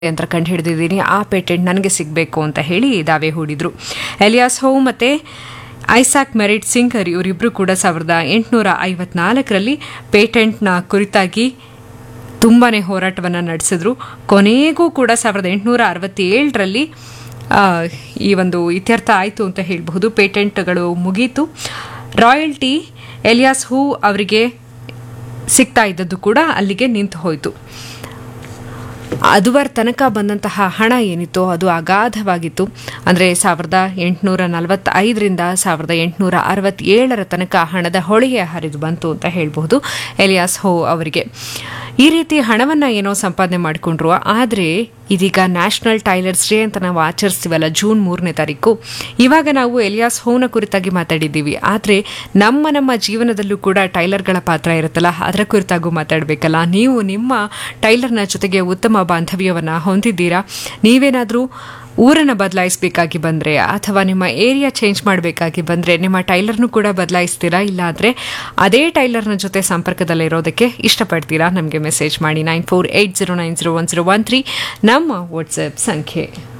ಯಂತ್ರ ಕಂಡು ಹಿಡಿದಿದ್ದೀನಿ ಆ ಪೇಟೆಂಟ್ ನನಗೆ ಸಿಗಬೇಕು ಅಂತ ಹೇಳಿ ದಾವೆ ಹೂಡಿದ್ರು ಎಲಿಯಾಸ್ ಹೋ ಮತ್ತು ಐಸಾಕ್ ಮೆರಿಟ್ ಸಿಂಗ್ ಇವರಿಬ್ಬರು ಕೂಡ ಸಾವಿರದ ಎಂಟುನೂರ ಐವತ್ನಾಲ್ಕರಲ್ಲಿ ಪೇಟೆಂಟ್ನ ಕುರಿತಾಗಿ ತುಂಬಾ ಹೋರಾಟವನ್ನು ನಡೆಸಿದ್ರು ಕೊನೆಗೂ ಕೂಡ ಸಾವಿರದ ಎಂಟುನೂರ ಅರವತ್ತೇಳರಲ್ಲಿ ಈ ಒಂದು ಇತ್ಯರ್ಥ ಆಯಿತು ಅಂತ ಹೇಳಬಹುದು ಪೇಟೆಂಟ್ಗಳು ಮುಗೀತು ರಾಯಲ್ಟಿ ಎಲಿಯಾಸ್ ಹೂ ಅವರಿಗೆ ಸಿಗ್ತಾ ಇದ್ದದ್ದು ಕೂಡ ಅಲ್ಲಿಗೆ ನಿಂತು ಹೋಯಿತು ಅದುವರ ತನಕ ಬಂದಂತಹ ಹಣ ಏನಿತ್ತು ಅದು ಅಗಾಧವಾಗಿತ್ತು ಅಂದರೆ ಸಾವಿರದ ಎಂಟುನೂರ ನಲವತ್ತೈದರಿಂದ ಸಾವಿರದ ಎಂಟುನೂರ ಅರವತ್ತೇಳರ ತನಕ ಹಣದ ಹೊಳೆಗೆ ಹರಿದು ಬಂತು ಅಂತ ಹೇಳಬಹುದು ಎಲಿಯಾಸ್ ಹೋ ಅವರಿಗೆ ಈ ರೀತಿ ಹಣವನ್ನು ಏನೋ ಸಂಪಾದನೆ ಮಾಡಿಕೊಂಡ್ರು ಆದರೆ ಇದೀಗ ನ್ಯಾಷನಲ್ ಟೈಲರ್ಸ್ ಡೇ ಅಂತ ನಾವು ಆಚರಿಸ್ತೀವಲ್ಲ ಜೂನ್ ಮೂರನೇ ತಾರೀಕು ಇವಾಗ ನಾವು ಎಲಿಯಾಸ್ ಹೋನ ಕುರಿತಾಗಿ ಮಾತಾಡಿದ್ದೀವಿ ಆದರೆ ನಮ್ಮ ನಮ್ಮ ಜೀವನದಲ್ಲೂ ಕೂಡ ಟೈಲರ್ಗಳ ಪಾತ್ರ ಇರುತ್ತಲ್ಲ ಅದರ ಕುರಿತಾಗೂ ಮಾತಾಡಬೇಕಲ್ಲ ನೀವು ನಿಮ್ಮ ಟೈಲರ್ನ ಜೊತೆಗೆ ಉತ್ತಮ ಬಾಂಧವ್ಯವನ್ನು ಹೊಂದಿದ್ದೀರಾ ನೀವೇನಾದರೂ ಊರನ್ನು ಬದಲಾಯಿಸಬೇಕಾಗಿ ಬಂದರೆ ಅಥವಾ ನಿಮ್ಮ ಏರಿಯಾ ಚೇಂಜ್ ಮಾಡಬೇಕಾಗಿ ಬಂದರೆ ನಿಮ್ಮ ಟೈಲರ್ನು ಕೂಡ ಬದಲಾಯಿಸ್ತೀರಾ ಇಲ್ಲಾಂದರೆ ಅದೇ ಟೈಲರ್ನ ಜೊತೆ ಸಂಪರ್ಕದಲ್ಲಿರೋದಕ್ಕೆ ಇಷ್ಟಪಡ್ತೀರಾ ನಮಗೆ ಮೆಸೇಜ್ ಮಾಡಿ nine four eight zero nine zero one zero one three ನಮ್ಮ ವಾಟ್ಸಪ್ ಸಂಖ್ಯೆ